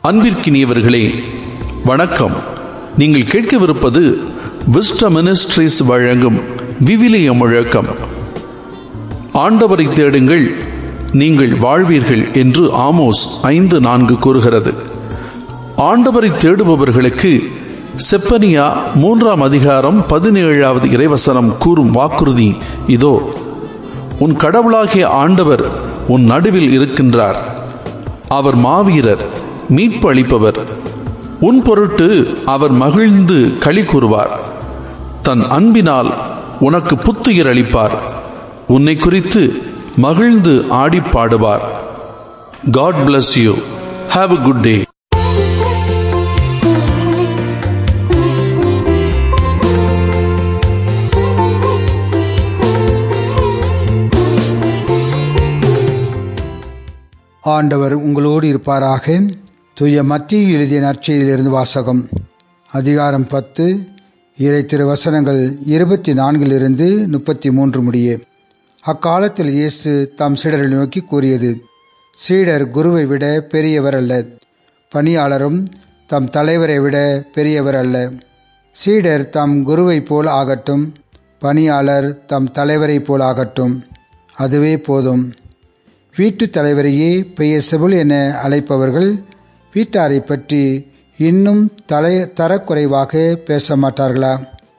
அன்பிற்கினியவர்களே வணக்கம் நீங்கள் கேட்கவிருப்பது விஸ்ட மினிஸ்ட்ரிஸ் வழங்கும் விவிலிய முழக்கம் ஆண்டவரை தேடுங்கள் நீங்கள் வாழ்வீர்கள் என்று ஆமோஸ் ஐந்து நான்கு கூறுகிறது ஆண்டவரை தேடுபவர்களுக்கு செப்பனியா மூன்றாம் அதிகாரம் பதினேழாவது இறைவசனம் கூறும் வாக்குறுதி இதோ உன் கடவுளாகிய ஆண்டவர் உன் நடுவில் இருக்கின்றார் அவர் மாவீரர் மீட்பு அளிப்பவர் உன் பொருட்டு அவர் மகிழ்ந்து களி கூறுவார் தன் அன்பினால் உனக்கு புத்துயிர் அளிப்பார் உன்னை குறித்து மகிழ்ந்து ஆடி பாடுவார் God bless you have a good day ஆண்டவர் உங்களோடு இருப்பாராக தூய மத்திய எழுதிய நற்செய்தியிலிருந்து வாசகம் அதிகாரம் பத்து இறை திரு வசனங்கள் இருபத்தி நான்கிலிருந்து முப்பத்தி மூன்று முடிய அக்காலத்தில் இயேசு தம் சீடரை நோக்கி கூறியது சீடர் குருவை விட பெரியவர் அல்ல பணியாளரும் தம் தலைவரை விட பெரியவர் அல்ல சீடர் தம் குருவைப் போல் ஆகட்டும் பணியாளர் தம் தலைவரைப் போல் ஆகட்டும் அதுவே போதும் வீட்டுத் தலைவரையே பெயர் என அழைப்பவர்கள் வீட்டாரை பற்றி இன்னும் தலை தரக்குறைவாக பேச மாட்டார்களா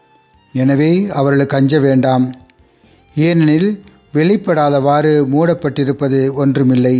எனவே அவர்களுக்கு அஞ்ச வேண்டாம் ஏனெனில் வெளிப்படாதவாறு மூடப்பட்டிருப்பது ஒன்றுமில்லை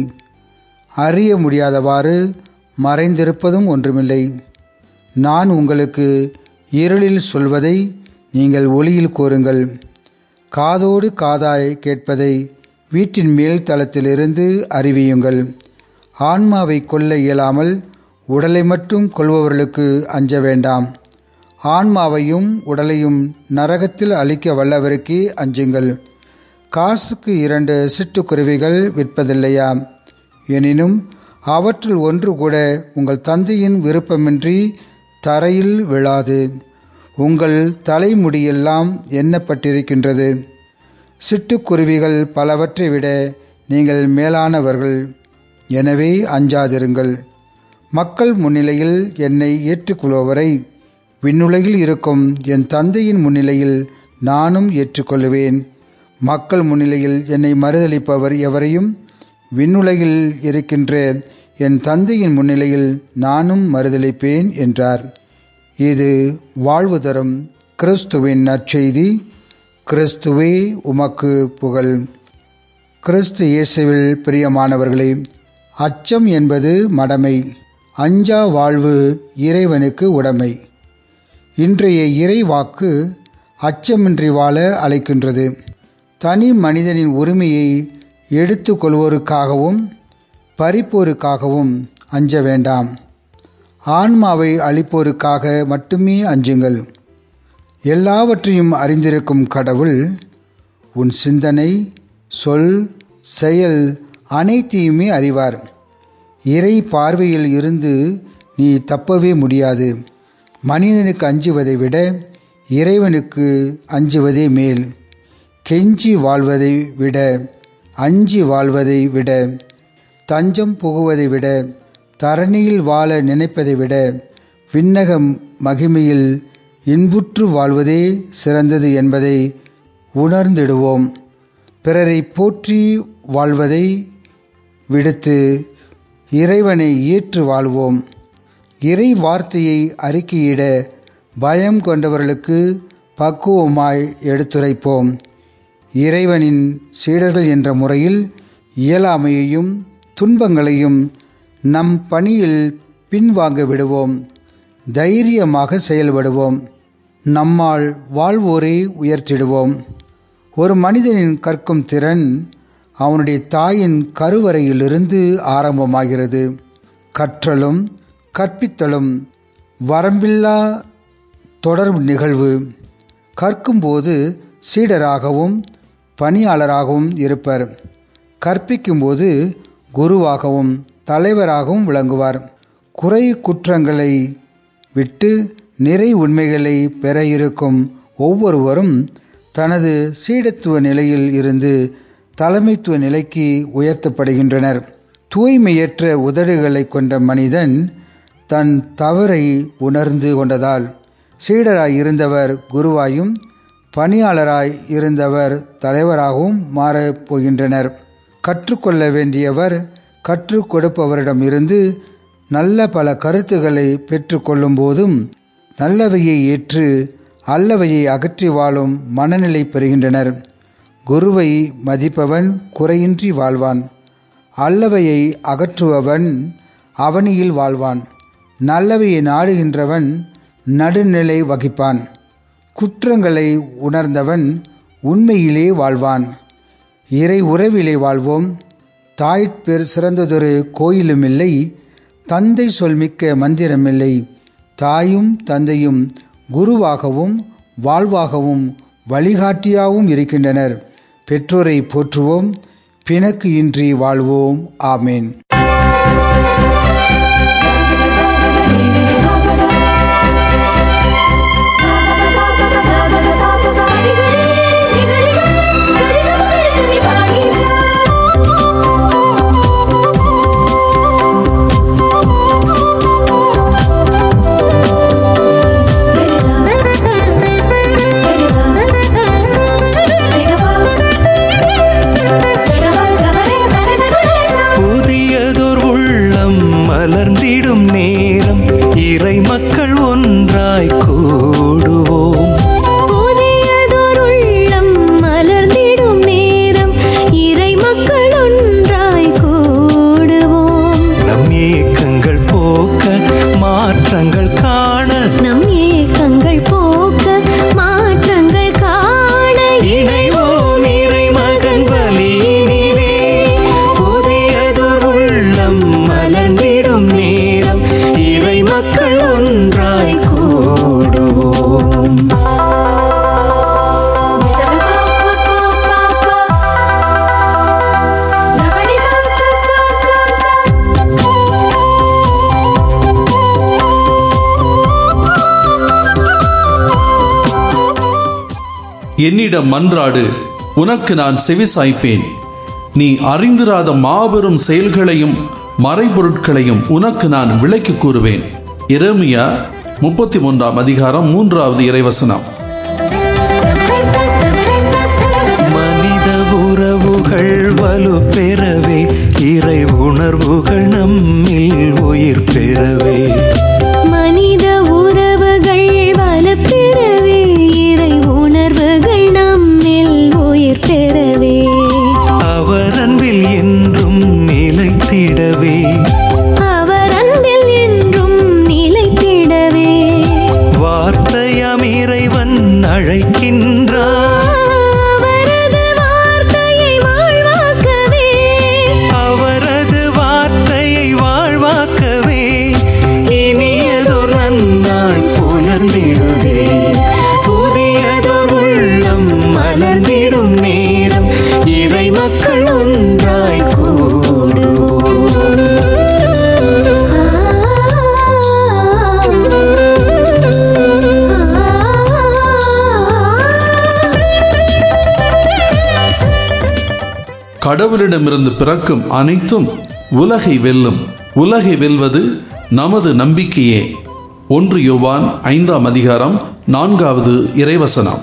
அறிய முடியாதவாறு மறைந்திருப்பதும் ஒன்றுமில்லை நான் உங்களுக்கு இருளில் சொல்வதை நீங்கள் ஒளியில் கூறுங்கள் காதோடு காதாய் கேட்பதை வீட்டின் மேல் தளத்திலிருந்து அறிவியுங்கள் ஆன்மாவை கொல்ல இயலாமல் உடலை மட்டும் கொள்பவர்களுக்கு அஞ்ச வேண்டாம் ஆன்மாவையும் உடலையும் நரகத்தில் அழிக்க வல்லவருக்கே அஞ்சுங்கள் காசுக்கு இரண்டு சிட்டுக்குருவிகள் விற்பதில்லையா எனினும் அவற்றுள் ஒன்று கூட உங்கள் தந்தையின் விருப்பமின்றி தரையில் விழாது உங்கள் தலைமுடியெல்லாம் எண்ணப்பட்டிருக்கின்றது சிட்டுக்குருவிகள் பலவற்றை விட நீங்கள் மேலானவர்கள் எனவே அஞ்சாதிருங்கள் மக்கள் முன்னிலையில் என்னை ஏற்றுக்கொள்பவரை விண்ணுலகில் இருக்கும் என் தந்தையின் முன்னிலையில் நானும் ஏற்றுக்கொள்வேன் மக்கள் முன்னிலையில் என்னை மறுதளிப்பவர் எவரையும் விண்ணுலகில் இருக்கின்ற என் தந்தையின் முன்னிலையில் நானும் மறுதளிப்பேன் என்றார் இது வாழ்வு தரும் கிறிஸ்துவின் நற்செய்தி கிறிஸ்துவே உமக்கு புகழ் கிறிஸ்து இயேசுவில் பிரியமானவர்களே அச்சம் என்பது மடமை அஞ்சா வாழ்வு இறைவனுக்கு உடைமை இன்றைய இறைவாக்கு அச்சமின்றி வாழ அழைக்கின்றது தனி மனிதனின் உரிமையை எடுத்து கொள்வோருக்காகவும் பறிப்போருக்காகவும் அஞ்ச வேண்டாம் ஆன்மாவை அளிப்போருக்காக மட்டுமே அஞ்சுங்கள் எல்லாவற்றையும் அறிந்திருக்கும் கடவுள் உன் சிந்தனை சொல் செயல் அனைத்தையுமே அறிவார் இறை பார்வையில் இருந்து நீ தப்பவே முடியாது மனிதனுக்கு அஞ்சுவதை விட இறைவனுக்கு அஞ்சுவதே மேல் கெஞ்சி வாழ்வதை விட அஞ்சி வாழ்வதை விட தஞ்சம் புகுவதை விட தரணியில் வாழ நினைப்பதை விட விண்ணக மகிமையில் இன்புற்று வாழ்வதே சிறந்தது என்பதை உணர்ந்திடுவோம் பிறரை போற்றி வாழ்வதை விடுத்து இறைவனை ஏற்று வாழ்வோம் இறை வார்த்தையை அறிக்கையிட பயம் கொண்டவர்களுக்கு பக்குவமாய் எடுத்துரைப்போம் இறைவனின் சீடர்கள் என்ற முறையில் இயலாமையையும் துன்பங்களையும் நம் பணியில் பின்வாங்க விடுவோம் தைரியமாக செயல்படுவோம் நம்மால் வாழ்வோரை உயர்த்திடுவோம் ஒரு மனிதனின் கற்கும் திறன் அவனுடைய தாயின் கருவறையிலிருந்து ஆரம்பமாகிறது கற்றலும் கற்பித்தலும் வரம்பில்லா தொடர் நிகழ்வு கற்கும்போது சீடராகவும் பணியாளராகவும் இருப்பர் கற்பிக்கும்போது குருவாகவும் தலைவராகவும் விளங்குவார் குறை குற்றங்களை விட்டு நிறை உண்மைகளை பெற இருக்கும் ஒவ்வொருவரும் தனது சீடத்துவ நிலையில் இருந்து தலைமைத்துவ நிலைக்கு உயர்த்தப்படுகின்றனர் தூய்மையற்ற உதடுகளை கொண்ட மனிதன் தன் தவறை உணர்ந்து கொண்டதால் சீடராய் இருந்தவர் குருவாயும் பணியாளராய் இருந்தவர் தலைவராகவும் மாறப் போகின்றனர் கற்றுக்கொள்ள வேண்டியவர் கற்றுக் கொடுப்பவரிடம் இருந்து நல்ல பல கருத்துக்களை பெற்றுக்கொள்ளும் போதும் நல்லவையை ஏற்று அல்லவையை அகற்றி வாழும் மனநிலை பெறுகின்றனர் குருவை மதிப்பவன் குறையின்றி வாழ்வான் அல்லவையை அகற்றுபவன் அவனியில் வாழ்வான் நல்லவையை நாடுகின்றவன் நடுநிலை வகிப்பான் குற்றங்களை உணர்ந்தவன் உண்மையிலே வாழ்வான் இறை உறவிலே வாழ்வோம் தாய்ப்பேர் சிறந்ததொரு கோயிலுமில்லை தந்தை சொல்மிக்க மந்திரமில்லை தாயும் தந்தையும் குருவாகவும் வாழ்வாகவும் வழிகாட்டியாகவும் இருக்கின்றனர் பெற்றோரை போற்றுவோம் பிணக்கு இன்றி வாழ்வோம் ஆமேன் புதியதோர் உள்ளம் மலர்ந்திடும் நேரம் இறை மக்கள் ஒன்றாய் கூடுவோம் புதியதோர் உள்ளம் மலர்ந்திடும் நேரம் இறை மக்கள் ஒன்றாய் கூடுவோம் நம் ஏக்கங்கள் போக்க மாற்றங்கள் காண நம் ஏக்கங்கள் போக்க மாற்றங்கள் காண இணைவோம் இறை மகன் பலியினிலே புதியதோர் உள்ளம் மலர்ந்திடும் நேரம் இறை மக்கள் ஒன்றாய் கூடுவோம் என்னிடம் மன்றாடு உனக்கு நான் செவிசாய்ப்பேன் நீ அறிந்திராத மாபெரும் செயல்களையும் மறைபொருட்களையும் உனக்கு நான் விளக்கி கூறுவேன் எரேமியா முப்பத்தி மூன்றாம் அதிகாரம் மூன்றாவது இறைவசனம் மனித உறவுகள் வலு பெறவே இறை உணர்வுகள் நம்மில் உயிர் பெறவே மனித உறவுகள் வலுப்பெறவே இறை உணர்வுகள் நம்மில் உயிர் பெறவே அவர் அன்பில் என்றும் நிலைத்திடவே அவர் அன்பில் என்றும் நிலைத்திடவே வார்த்தையாம் இறைவன் அழைக்கின்றார் அவரது வார்த்தையை வாழ்வாக்கவே அவரது வார்த்தையை வாழ்வாக்கவே இனியதொரு நன்னாள் புலர்ந்திடுதே புதியதொரு உள்ளம் மலர்ந்திடும் நேரம் இறை மக்கள் ஒன்றாய் கூடுவோம் கடவுளிடமிருந்து பிறக்கும் அனைத்தும் உலகை வெல்லும் உலகை வெல்வது நமது நம்பிக்கையே ஒன்று யோவான் ஐந்தாம் அதிகாரம் நான்காவது இறைவசனம்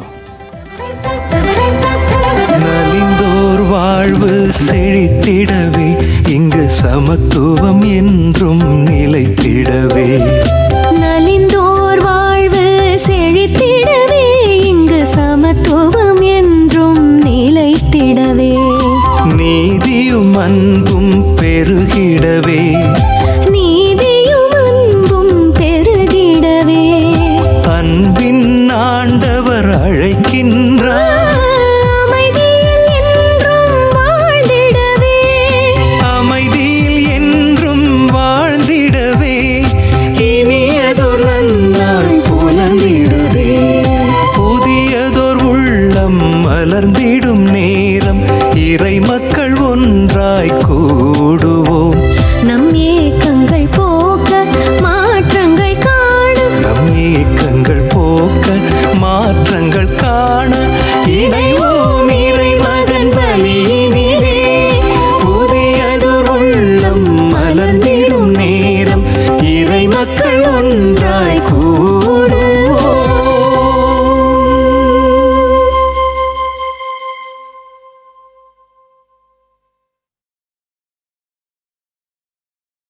நலிந்தோர் வாழ்வு செழித்திடவே இங்கு சமத்துவம் என்றும் நிலைத்திடவே நலிந்தோர் வாழ்வு செழித்திடவே இங்கு சமத்துவம் என்றும் நிலைத்திடவே நீதியும் அன்பும் பெருகிடவே நீதியும் அன்பும் பெருகிடவே அன்பின் ஆண்டவர் அழைக்கின்றார் அமைதியில் என்றும் வாழ்ந்திடவே அமைதியில் என்றும் வாழ்ந்திடவே இனியதொரு நன்னாள் புலர்ந்திடுதே புதியதொரு உள்ளம் மலர்ந்திடும் நேரம் இறை மக்கள் ஒன்றாய் கூடுவோம் நம் ஏக்கங்கள் போக்க மாற்றங்கள் காணும் நம் ஏக்கங்கள் போக்க மாற்றங்கள் காண இணைவோம் இறை மகன் பலியினிலே புதியதொரு உள்ளம் மலர்ந்திடும் நேரம் இறை மக்கள் ஒன்றாய்